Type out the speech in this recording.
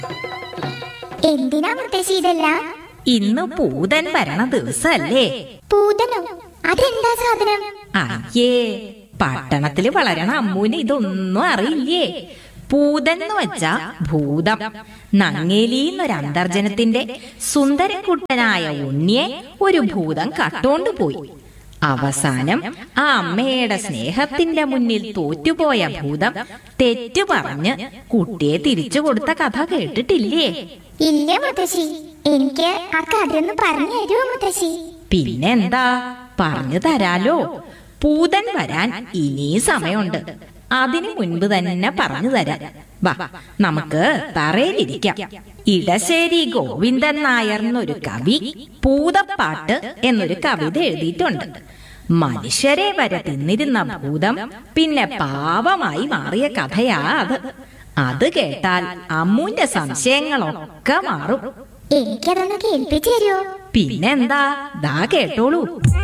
എന്തിനാ മുത്തശ്ശി ഇതെല്ലാം ഇന്ന് പൂതൻ വരണ ദിവസല്ലേ പൂതനോ അതെന്താ സാധനം അയ്യേ പട്ടണത്തില് വളരണ അമ്മൂന് ഇതൊന്നും അറിയില്ലേ പൂതൻ എന്ന് വെച്ചാ ഭൂതം നങ്ങേലി എന്നൊരു അന്തർജനത്തിന്റെ സുന്ദരക്കുട്ടനായ ഉണ്ണിയെ ഒരു ഭൂതം കട്ടോണ്ട് പോയി അവസാനം ആ അമ്മയുടെ സ്നേഹത്തിന്റെ മുന്നിൽ തോറ്റുപോയ ഭൂതം തെറ്റു പറഞ്ഞ് കുട്ടിയെ തിരിച്ചു കൊടുത്ത കഥ കേട്ടിട്ടില്ലേ ഇല്ല മുത്തശ്ശി എനിക്ക് ആ കഥയൊന്ന് പറഞ്ഞു തരുമോ മുത്തശ്ശി പിന്നെന്താ പറഞ്ഞു തരാലോ പൂതൻ വരാൻ ഇനി സമയമുണ്ട് അതിനു മുൻപ് തന്നെ പറഞ്ഞു തരാം വാ നമുക്ക് തറയിലിരിക്കാം ഇടശ്ശേരി ഗോവിന്ദൻ നായർ എന്നൊരു കവി പൂതപ്പാട്ട് എന്നൊരു കവിത എഴുതിയിട്ടുണ്ട് മനുഷ്യരെ വരെ തിന്നിരുന്ന ഭൂതം പിന്നെ പാവമായി മാറിയ കഥയാ അത് അത് കേട്ടാൽ അമ്മൂന്റെ സംശയങ്ങളൊക്കെ മാറും എനിക്കതൊന്ന് കേൾപ്പിച്ചു തരുമോ പിന്നെന്താ ദാ കേട്ടോളൂ